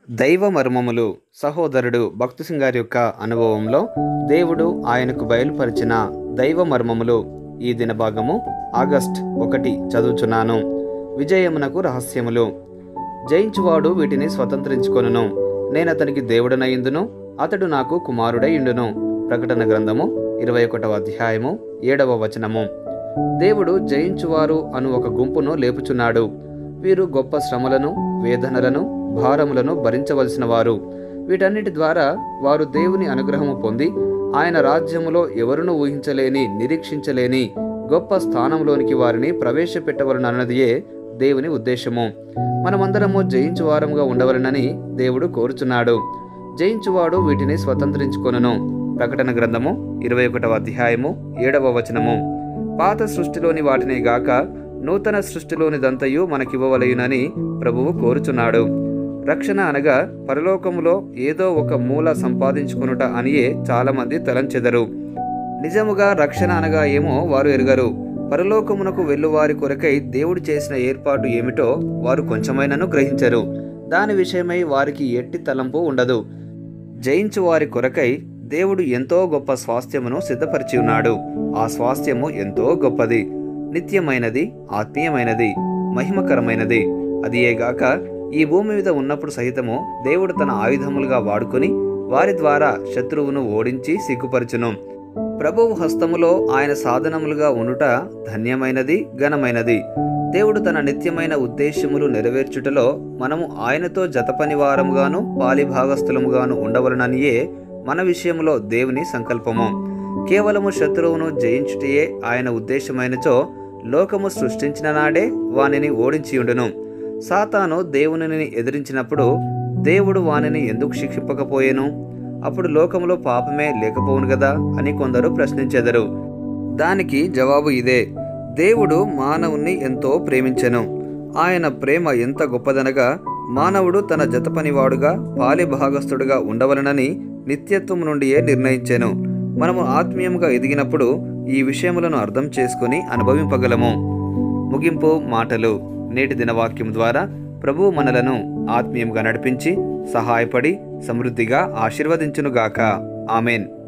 దైవ మర్మములు సహోదరుడు భక్తి సింగ్ గారి యొక్క అనుభవంలో దేవుడు ఆయనకు బయలుపరిచిన దైవ మర్మములు ఈ దిన భాగము ఆగస్ట్ ఒకటి చదువుచున్నాను విజయమునకు రహస్యములు జయించువాడు వీటిని స్వతంత్రించుకొనును నేనతనికి దేవుడనయిందును అతడు నాకు కుమారుడయిండును ప్రకటన గ్రంథము ఇరవై ఒకటవ అధ్యాయము ఏడవ వచనము దేవుడు జయించువారు అను ఒక గుంపును లేపుచున్నాడు వీరు గొప్ప శ్రమలను వేదనలను భారములను భరించవలసిన వారు వీటన్నిటి ద్వారా వారు దేవుని అనుగ్రహము పొంది ఆయన రాజ్యములో ఎవరును ఊహించలేని నిరీక్షించలేని గొప్ప స్థానంలోనికి వారిని ప్రవేశపెట్టవలనన్నదియే దేవుని ఉద్దేశము మనమందరము జయించువారముగా ఉండవలనని దేవుడు కోరుచున్నాడు జయించువాడు వీటిని స్వతంత్రించుకొనును ప్రకటన గ్రంథము ఇరవై ఒకటవ అధ్యాయము ఏడవ వచనము పాత సృష్టిలోని వాటిని గాక నూతన సృష్టిలోనిదంతయు మనకివ్వవలయునని ప్రభువు కోరుచున్నాడు రక్షణ అనగా పరలోకములో ఏదో ఒక మూల సంపాదించుకొనుట అనియే చాలామంది తలంచెదరు నిజముగా రక్షణ అనగా ఏమో వారు ఎరుగరు పరలోకమునకు వెళ్ళువారి కొరకై దేవుడు చేసిన ఏర్పాటు ఏమిటో వారు కొంచెమైనను గ్రహించరు దాని విషయమై వారికి ఎట్టి తలంపు ఉండదు జయించు వారి కొరకై దేవుడు ఎంతో గొప్ప స్వాస్థ్యమును సిద్ధపరిచి ఉన్నాడు ఆ స్వాస్థ్యము ఎంతో గొప్పది నిత్యమైనది ఆత్మీయమైనది మహిమకరమైనది అది ఏగాక ఈ భూమి మీద ఉన్నప్పుడు సహితము దేవుడు తన ఆయుధములుగా వాడుకొని వారి ద్వారా శత్రువును ఓడించి సిగ్గుపరచును ప్రభువు హస్తములో ఆయన సాధనములుగా ఉండుట ధన్యమైనది ఘనమైనది దేవుడు తన నిత్యమైన ఉద్దేశ్యములు నెరవేర్చుటలో మనము ఆయనతో జతపనివారముగాను పాలిభాగస్థులముగాను ఉండవలననియే మన విషయంలో దేవుని సంకల్పము కేవలము శత్రువును జయించుటయే ఆయన ఉద్దేశమైనచో లోకము సృష్టించిన నాడే వానిని ఓడించియుండును సాతాను దేవునిని ఎదిరించినప్పుడు దేవుడు వానిని ఎందుకు శిక్షింపకపోయేను అప్పుడు లోకములో పాపమే లేకపోవును కదా అని కొందరు ప్రశ్నించెదరు దానికి జవాబు ఇదే దేవుడు మానవుణ్ణి ఎంతో ప్రేమించెను ఆయన ప్రేమ ఎంత గొప్పదనగా మానవుడు తన జతపనివాడుగా పాలి భాగస్థుడుగా ఉండవలనని నిత్యత్వం నుండియే నిర్ణయించెను మనము ఆత్మీయంగా ఎదిగినప్పుడు ఈ విషయములను అర్థం చేసుకుని అనుభవింపగలము ముగింపు మాటలు నేటి దినవాక్యం ద్వారా ప్రభువు మనలను ఆత్మీయంగా నడిపించి సహాయపడి సమృద్ధిగా ఆశీర్వదించునుగాక ఆమెన్